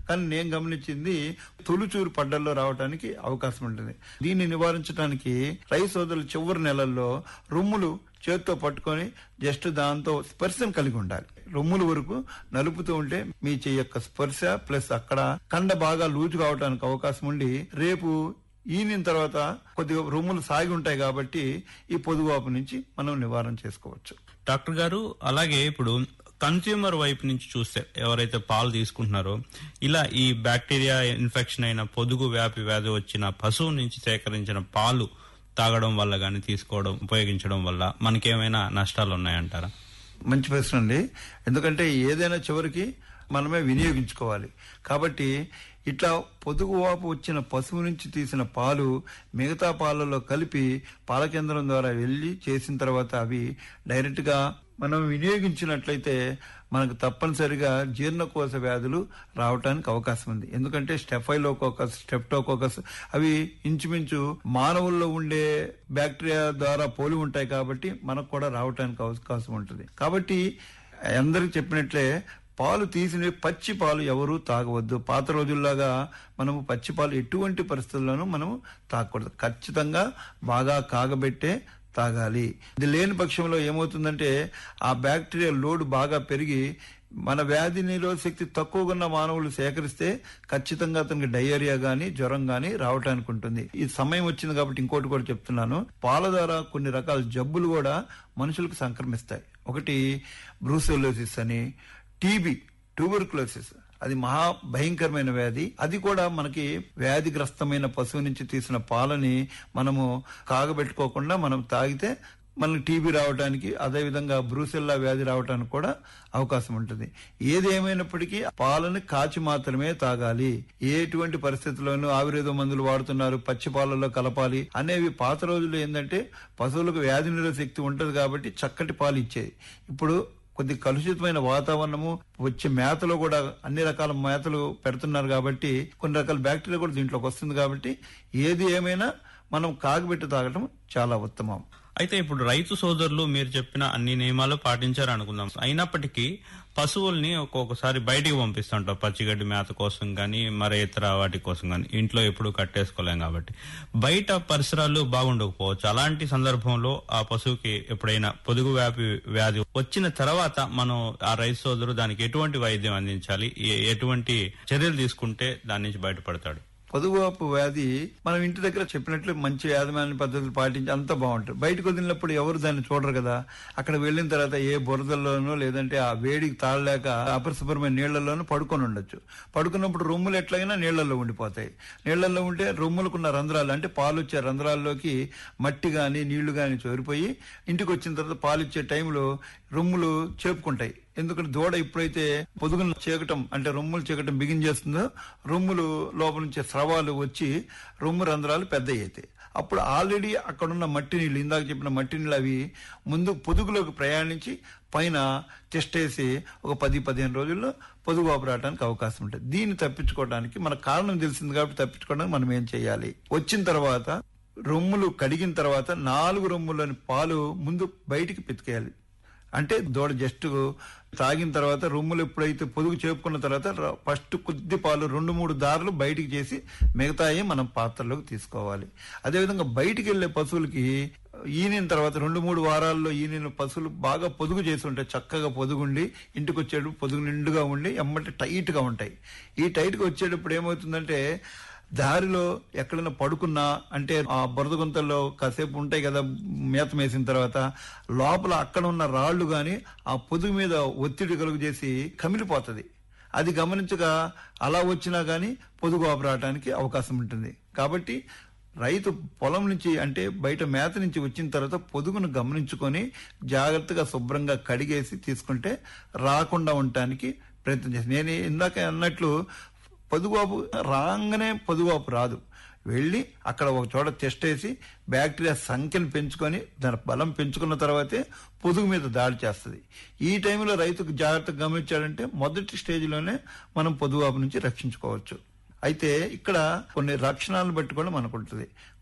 కానీ నేను గమనించింది తొలుచూరు పడ్డల్లో రావడానికి అవకాశం ఉంటుంది దీన్ని నివారించడానికి రైతు సోదరులు చివరి నెలల్లో రొమ్ములు చేత్తో పట్టుకొని జస్ట్ దాంతో స్పర్శను కలిగి ఉండాలి రొమ్ముల వరకు నలుపుతూ ఉంటే మీ చెయ్యి యొక్క స్పర్శ ప్లస్ అక్కడ కండ బాగా లూజు కావడానికి అవకాశం ఉండి రేపు ఈనిన తర్వాత కొద్దిగా రొమ్ములు సాగి ఉంటాయి కాబట్టి ఈ పొదుగువాపు నుంచి మనం నివారణ చేసుకోవచ్చు డాక్టర్ గారు అలాగే ఇప్పుడు కన్స్యూమర్ వైపు నుంచి చూస్తే ఎవరైతే పాలు తీసుకుంటున్నారో ఇలా ఈ బ్యాక్టీరియా ఇన్ఫెక్షన్ అయిన పొదుగు వ్యాపి వ్యాధి వచ్చిన పశువు నుంచి సేకరించిన పాలు తాగడం వల్ల గాని తీసుకోవడం ఉపయోగించడం వల్ల మనకేమైనా నష్టాలు ఉన్నాయంటారా మంచి ప్రశ్న అండి ఎందుకంటే ఏదైనా చివరికి మనమే వినియోగించుకోవాలి కాబట్టి ఇట్లా పొదుగు వాపు వచ్చిన పశువు నుంచి తీసిన పాలు మిగతా పాలలో కలిపి పాల కేంద్రం ద్వారా వెళ్ళి చేసిన తర్వాత అవి డైరెక్ట్ గా మనం వినియోగించినట్లయితే మనకు తప్పనిసరిగా జీర్ణకోశ వ్యాధులు రావడానికి అవకాశం ఉంది ఎందుకంటే స్టెఫైలోకోకస్ స్టెప్టోకోకస్ అవి ఇంచుమించు మానవుల్లో ఉండే బ్యాక్టీరియా ద్వారా పోలి ఉంటాయి కాబట్టి మనకు కూడా రావడానికి అవకాశం ఉంటుంది కాబట్టి అందరికి చెప్పినట్లే పాలు తీసిన పచ్చి పాలు ఎవరు తాగవద్దు పాత రోజుల్లాగా మనము పచ్చి పాలు ఎటువంటి పరిస్థితుల్లోనూ మనము తాగకూడదు ఖచ్చితంగా బాగా కాగబెట్టే తాగాలి ఇది లేని పక్షంలో ఏమవుతుందంటే ఆ బ్యాక్టీరియా లోడ్ బాగా పెరిగి మన వ్యాధి నిరోధ శక్తి తక్కువగా ఉన్న మానవులు సేకరిస్తే ఖచ్చితంగా అతనికి డయేరియా గాని జ్వరం గాని రావటానికి ఉంటుంది ఈ సమయం వచ్చింది కాబట్టి ఇంకోటి కూడా చెప్తున్నాను పాల ద్వారా కొన్ని రకాల జబ్బులు కూడా మనుషులకు సంక్రమిస్తాయి ఒకటి బ్రూసెలోసిస్ అని టీబీ ట్యూబర్కులోసిస్ అది మహా భయంకరమైన వ్యాధి అది కూడా మనకి వ్యాధిగ్రస్తమైన పశువు నుంచి తీసిన పాలని మనము కాగబెట్టుకోకుండా మనం తాగితే మనకి టీబీ రావడానికి అదేవిధంగా బ్రూసెల్లా వ్యాధి రావడానికి కూడా అవకాశం ఉంటుంది ఏది ఏమైనప్పటికీ పాలను కాచి మాత్రమే తాగాలి ఎటువంటి పరిస్థితుల్లోనూ ఆవిరేదో మందులు వాడుతున్నారు పచ్చి పాలలో కలపాలి అనేవి పాత రోజుల్లో ఏంటంటే పశువులకు వ్యాధి నిరోధ శక్తి ఉంటది కాబట్టి చక్కటి పాలు ఇచ్చేది ఇప్పుడు కొద్ది కలుషితమైన వాతావరణము వచ్చే మేతలో కూడా అన్ని రకాల మేతలు పెడుతున్నారు కాబట్టి కొన్ని రకాల బ్యాక్టీరియా కూడా దీంట్లోకి వస్తుంది కాబట్టి ఏది ఏమైనా మనం కాగబెట్టి తాగడం చాలా ఉత్తమం అయితే ఇప్పుడు రైతు సోదరులు మీరు చెప్పిన అన్ని నియమాలు పాటించారు అనుకుందాం అయినప్పటికీ పశువుల్ని ఒక్కొక్కసారి బయటికి పంపిస్తుంటాం పచ్చిగడ్డి మేత కోసం గాని మరే ఇతర వాటి కోసం గాని ఇంట్లో ఎప్పుడు కట్టేసుకోలేం కాబట్టి బయట పరిసరాలు బాగుండకపోవచ్చు అలాంటి సందర్భంలో ఆ పశువుకి ఎప్పుడైనా పొదుగు వ్యాపి వ్యాధి వచ్చిన తర్వాత మనం ఆ రైతు సోదరు దానికి ఎటువంటి వైద్యం అందించాలి ఎ- ఎటువంటి చర్యలు తీసుకుంటే దాని నుంచి బయటపడతాడు పొదుగువాపు వ్యాధి మనం ఇంటి దగ్గర చెప్పినట్లు మంచి యాజమాన్య పద్ధతులు పాటించి అంత బాగుంటుంది బయటకు వదిలినప్పుడు ఎవరు దాన్ని చూడరు కదా అక్కడ వెళ్ళిన తర్వాత ఏ బురదల్లోనో లేదంటే ఆ వేడికి తాళలేక అపరిశుభ్రమైన నీళ్లలోనూ పడుకొని ఉండొచ్చు పడుకున్నప్పుడు రొమ్ములు ఎట్లయినా నీళ్లలో ఉండిపోతాయి నీళ్లలో ఉంటే రొమ్ములకున్న రంధ్రాలు అంటే పాలు వచ్చే రంధ్రాల్లోకి మట్టి గాని నీళ్లు గాని చోరిపోయి ఇంటికి వచ్చిన తర్వాత పాలు ఇచ్చే టైంలో రొమ్ములు చేపుకుంటాయి ఎందుకంటే దూడ ఎప్పుడైతే పొదుగును చీకటం అంటే రొమ్ములు చీకటం బిగిన్ చేస్తుందో రొమ్ములు లోపల నుంచి స్రవాలు వచ్చి రొమ్ము రంధ్రాలు పెద్ద అవుతాయి అప్పుడు ఆల్రెడీ అక్కడున్న మట్టి నీళ్ళు ఇందాక చెప్పిన మట్టి నీళ్ళు అవి ముందు పొదుగులోకి ప్రయాణించి పైన టెస్టేసి ఒక పది పదిహేను రోజుల్లో పొదుగు రావడానికి అవకాశం ఉంటుంది దీన్ని తప్పించుకోవడానికి మన కారణం తెలిసింది కాబట్టి తప్పించుకోవడానికి మనం ఏం చేయాలి వచ్చిన తర్వాత రొమ్ములు కడిగిన తర్వాత నాలుగు రొమ్ములని పాలు ముందు బయటికి పితికేయాలి అంటే దూడ జస్ట్ తాగిన తర్వాత రొమ్ములు ఎప్పుడైతే పొదుగు చేపుకున్న తర్వాత ర- ఫస్ట్ కొద్ది పాలు రెండు మూడు దారులు బయటికి చేసి మిగతాయి మనం పాత్రలోకి తీసుకోవాలి అదేవిధంగా బయటికి వెళ్లే పశువులకి ఈనిన తర్వాత రెండు మూడు వారాల్లో ఈనిన పశువులు బాగా పొదుగు చేసి ఉంటాయి చక్కగా పొదుగుండి ఇంటికి వచ్చేటప్పుడు పొదుగు నిండుగా ఉండి ఎమ్మటి టైట్ గా ఉంటాయి ఈ టైట్ గా వచ్చేటప్పుడు ఏమవుతుందంటే దారిలో ఎక్కడైనా పడుకున్నా అంటే ఆ బురద గుంతల్లో కాసేపు ఉంటాయి కదా మేత మేసిన తర్వాత లోపల అక్కడ ఉన్న రాళ్లు గాని ఆ పొదుగు మీద ఒత్తిడి కలుగు చేసి కమిలిపోతది అది గమనించగా అలా వచ్చినా గాని పొదుగు ఆపరాటానికి అవకాశం ఉంటుంది కాబట్టి రైతు పొలం నుంచి అంటే బయట మేత నుంచి వచ్చిన తర్వాత పొదుగును గమనించుకొని జాగ్రత్తగా శుభ్రంగా కడిగేసి తీసుకుంటే రాకుండా ఉండటానికి ప్రయత్నం చేసి నేను ఇందాక అన్నట్లు పొదుగువాపు రాగానే పొదుగువాపు రాదు వెళ్ళి అక్కడ ఒక చోట టెస్ట్ వేసి బ్యాక్టీరియా సంఖ్యను పెంచుకొని దాని బలం పెంచుకున్న తర్వాతే పొదుగు మీద దాడి చేస్తుంది ఈ టైంలో రైతుకు జాగ్రత్తగా గమనించాడంటే మొదటి స్టేజ్లోనే మనం పొదుగువాపు నుంచి రక్షించుకోవచ్చు అయితే ఇక్కడ కొన్ని లక్షణాలను బట్టి కూడా మనకు ఉంటుంది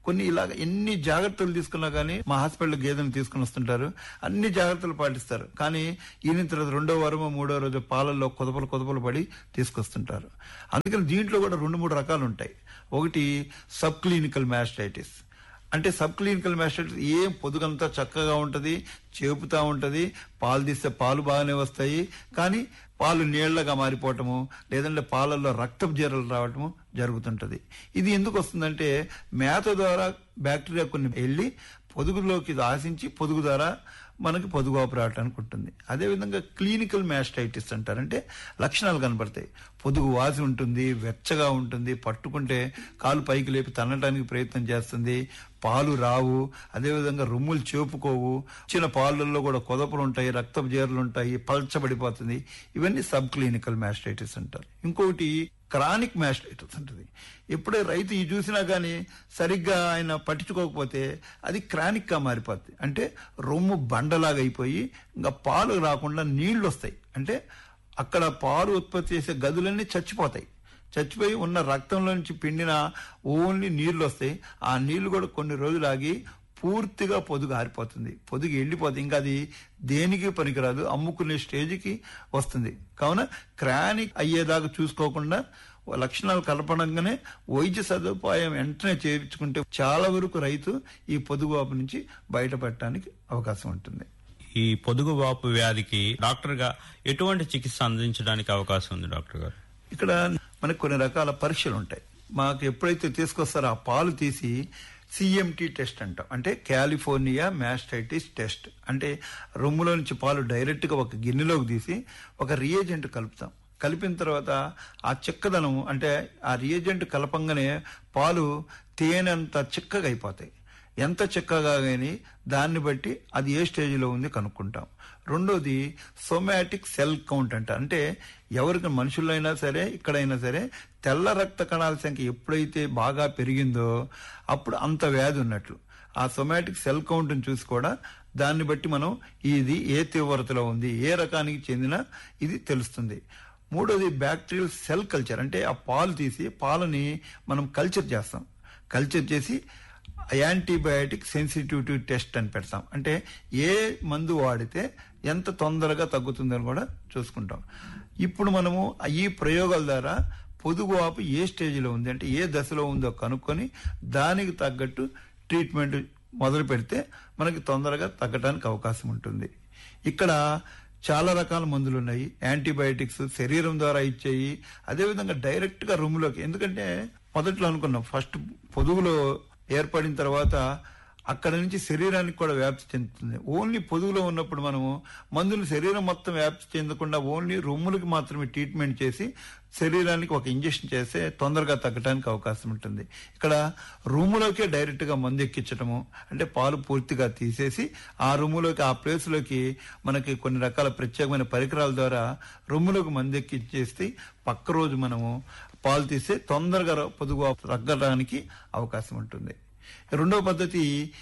కొన్ని ఇలాగ ఎన్ని జాగ్రత్తలు తీసుకున్నా కానీ మా హాస్పిటల్ గేదెను తీసుకుని వస్తుంటారు అన్ని జాగ్రత్తలు పాటిస్తారు కానీ ఈయన తర్వాత రెండో వారమో మూడో రోజు పాలల్లో కొదపలు కొదపలు పడి తీసుకొస్తుంటారు అందుకని దీంట్లో కూడా రెండు మూడు రకాలు ఉంటాయి ఒకటి సబ్ క్లినికల్ మ్యాస్టైటిస్ అంటే సబ్ క్లినికల్ మ్యాస్టైటిస్ ఏం పొదుగంతా చక్కగా ఉంటది చేపుతా ఉంటది పాలు తీస్తే పాలు బాగానే వస్తాయి కానీ పాలు నీళ్లగా మారిపోవటము లేదంటే పాలల్లో రక్తపు జీరలు రావటము జరుగుతుంటది ఇది ఎందుకు వస్తుందంటే మేత ద్వారా బ్యాక్టీరియా కొన్ని వెళ్ళి పొదుగులోకి ఆశించి పొదుగు ద్వారా మనకి పొదుగువాపు రావటానికి ఉంటుంది అదేవిధంగా క్లినికల్ మ్యాస్టైటిస్ అంటారు అంటే లక్షణాలు కనబడతాయి పొదుగు వాసి ఉంటుంది వెచ్చగా ఉంటుంది పట్టుకుంటే కాలు పైకి లేపి తన్నటానికి ప్రయత్నం చేస్తుంది పాలు రావు అదేవిధంగా రొమ్ములు చేపుకోవు చిన్న పాలల్లో కూడా కొదపలు ఉంటాయి రక్తపు జీరలు ఉంటాయి పల్చబడిపోతుంది ఇవన్నీ సబ్ క్లినికల్ మ్యాస్టైటిస్ అంటారు ఇంకొకటి క్రానిక్ మ్యాస్టైటిస్ ఉంటుంది ఎప్పుడే రైతు ఈ చూసినా కానీ సరిగ్గా ఆయన పట్టించుకోకపోతే అది క్రానిక్ గా మారిపోతుంది అంటే రొమ్ము బండలాగా అయిపోయి ఇంకా పాలు రాకుండా నీళ్లు వస్తాయి అంటే అక్కడ పాలు ఉత్పత్తి చేసే గదులన్నీ చచ్చిపోతాయి చచ్చిపోయి ఉన్న రక్తంలో నుంచి పిండిన ఓన్లీ నీళ్లు వస్తాయి ఆ నీళ్లు కూడా కొన్ని రోజులు ఆగి పూర్తిగా పొదుగు ఆరిపోతుంది పొదుగు ఎండిపోతుంది ఇంకా అది దేనికి పనికిరాదు అమ్ముకునే స్టేజ్కి వస్తుంది కావున క్రానిక్ అయ్యేదాకా చూసుకోకుండా లక్షణాలు కలపడంగానే వైద్య సదుపాయం వెంటనే చేర్చుకుంటే చాలా వరకు రైతు ఈ పొదుగు వాపు నుంచి బయటపడటానికి అవకాశం ఉంటుంది ఈ పొదుగు వాపు వ్యాధికి డాక్టర్ గా ఎటువంటి చికిత్స అందించడానికి అవకాశం ఉంది డాక్టర్ గారు ఇక్కడ మనకు కొన్ని రకాల పరీక్షలు ఉంటాయి మాకు ఎప్పుడైతే తీసుకొస్తారో ఆ పాలు తీసి సిఎంటి టెస్ట్ అంటాం అంటే కాలిఫోర్నియా మ్యాస్టైటిస్ టెస్ట్ అంటే రొమ్ములో నుంచి పాలు డైరెక్ట్ గా ఒక గిన్నెలోకి తీసి ఒక రియేజెంట్ కలుపుతాం కలిపిన తర్వాత ఆ చిక్కదనం అంటే ఆ రియేజెంట్ కలపంగానే పాలు తేనెంత చిక్కగా అయిపోతాయి ఎంత చిక్కగా కానీ దాన్ని బట్టి అది ఏ స్టేజ్లో ఉంది కనుక్కుంటాం రెండోది సోమాటిక్ సెల్ కౌంట్ అంట అంటే ఎవరికి మనుషుల్లో అయినా సరే ఇక్కడైనా సరే తెల్ల రక్త కణాల సంఖ్య ఎప్పుడైతే బాగా పెరిగిందో అప్పుడు అంత వ్యాధి ఉన్నట్లు ఆ సొమాటిక్ సెల్ కౌంట్ని చూసి కూడా దాన్ని బట్టి మనం ఇది ఏ తీవ్రతలో ఉంది ఏ రకానికి చెందిన ఇది తెలుస్తుంది మూడోది బ్యాక్టీరియల్ సెల్ కల్చర్ అంటే ఆ పాలు తీసి పాలని మనం కల్చర్ చేస్తాం కల్చర్ చేసి యాంటీబయాటిక్ సెన్సిటివిటీ టెస్ట్ అని పెడతాం అంటే ఏ మందు వాడితే ఎంత తొందరగా తగ్గుతుందని కూడా చూసుకుంటాం ఇప్పుడు మనము ఈ ప్రయోగాల ద్వారా పొదుగు వాపు ఏ స్టేజ్లో ఉంది అంటే ఏ దశలో ఉందో కనుక్కొని దానికి తగ్గట్టు ట్రీట్మెంట్ మొదలు పెడితే మనకి తొందరగా తగ్గడానికి అవకాశం ఉంటుంది ఇక్కడ చాలా రకాల మందులు ఉన్నాయి యాంటీబయాటిక్స్ శరీరం ద్వారా ఇచ్చేయి అదేవిధంగా డైరెక్ట్ గా రూమ్లోకి ఎందుకంటే మొదట్లో అనుకున్నాం ఫస్ట్ పొదుగులో ఏర్పడిన తర్వాత అక్కడ నుంచి శరీరానికి కూడా వ్యాప్తి చెందుతుంది ఓన్లీ పొదుగులో ఉన్నప్పుడు మనము మందులు శరీరం మొత్తం వ్యాప్తి చెందకుండా ఓన్లీ రొమ్ములకి మాత్రమే ట్రీట్మెంట్ చేసి శరీరానికి ఒక ఇంజెక్షన్ చేస్తే తొందరగా తగ్గడానికి అవకాశం ఉంటుంది ఇక్కడ రూములోకే డైరెక్ట్ గా మందు ఎక్కించడము అంటే పాలు పూర్తిగా తీసేసి ఆ రూములోకి ఆ ప్లేస్ లోకి మనకి కొన్ని రకాల ప్రత్యేకమైన పరికరాల ద్వారా రొమ్ములోకి మందు ఎక్కించేస్తే పక్క రోజు మనము పాలు తీస్తే తొందరగా పొదుగు తగ్గడానికి అవకాశం ఉంటుంది రెండవ పద్ధతి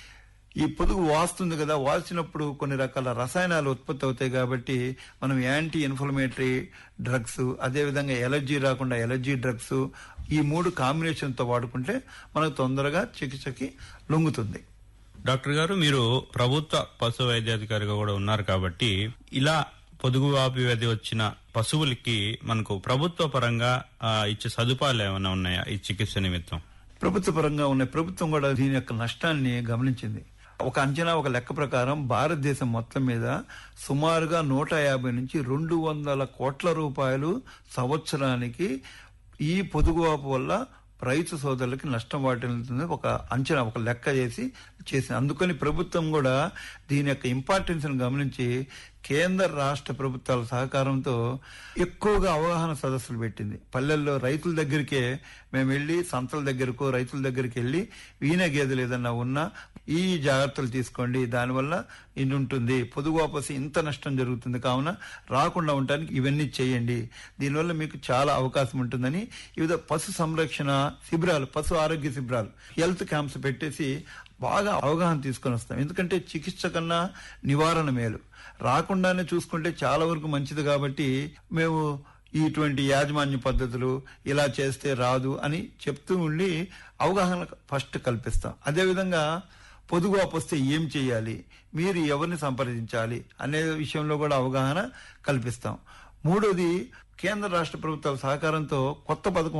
ఈ పొదుగు వాస్తుంది కదా వాల్చినప్పుడు కొన్ని రకాల రసాయనాలు ఉత్పత్తి అవుతాయి కాబట్టి మనం యాంటీ ఇన్ఫ్లమేటరీ డ్రగ్స్ అదేవిధంగా ఎలర్జీ రాకుండా ఎలర్జీ డ్రగ్స్ ఈ మూడు కాంబినేషన్ తో వాడుకుంటే మనకు తొందరగా చికిత్సకి లొంగుతుంది డాక్టర్ గారు మీరు ప్రభుత్వ పశు వైద్యాధికారిగా కూడా ఉన్నారు కాబట్టి ఇలా పొదుగు వాపి వ్యాధి వచ్చిన పశువులకి మనకు ప్రభుత్వ పరంగా ఆ, ఇచ్చే సదుపాయాలు ఏమైనా ఉన్నాయా ఈ చికిత్స నిమిత్తం ప్రభుత్వ పరంగా ఉన్న ప్రభుత్వం కూడా దీని యొక్క నష్టాన్ని గమనించింది ఒక అంచనా ఒక లెక్క ప్రకారం భారతదేశం మొత్తం మీద సుమారుగా నూట యాభై నుంచి రెండు వందల కోట్ల రూపాయలు సంవత్సరానికి ఈ పొదుగువాపు వల్ల రైతు సోదరులకి నష్టం వాటిల్లుతుంది ఒక అంచనా ఒక లెక్క చేసి చేసింది అందుకని ప్రభుత్వం కూడా దీని యొక్క ఇంపార్టెన్స్ గమనించి కేంద్ర రాష్ట్ర ప్రభుత్వాల సహకారంతో ఎక్కువగా అవగాహన సదస్సులు పెట్టింది పల్లెల్లో రైతుల దగ్గరికే మేము వెళ్ళి సంతల దగ్గరకు రైతుల దగ్గరికి వెళ్ళి వీణ గేదెలు ఏదన్నా ఉన్నా ఈ జాగ్రత్తలు తీసుకోండి దానివల్ల ఇన్ని ఉంటుంది పొదుగు వాపసి ఇంత నష్టం జరుగుతుంది కావున రాకుండా ఉండటానికి ఇవన్నీ చేయండి దీనివల్ల మీకు చాలా అవకాశం ఉంటుందని వివిధ పశు సంరక్షణ శిబిరాలు పశు ఆరోగ్య శిబిరాలు హెల్త్ క్యాంప్స్ పెట్టేసి బాగా అవగాహన తీసుకొని వస్తాం ఎందుకంటే చికిత్స కన్నా నివారణ మేలు రాకుండానే చూసుకుంటే చాలా వరకు మంచిది కాబట్టి మేము ఇటువంటి యాజమాన్య పద్ధతులు ఇలా చేస్తే రాదు అని చెప్తూ ఉండి అవగాహన ఫస్ట్ కల్పిస్తాం అదేవిధంగా పొదుగు వస్తే ఏం చేయాలి మీరు ఎవరిని సంప్రదించాలి అనే విషయంలో కూడా అవగాహన కల్పిస్తాం మూడోది కేంద్ర రాష్ట్ర ప్రభుత్వాల సహకారంతో కొత్త పథకం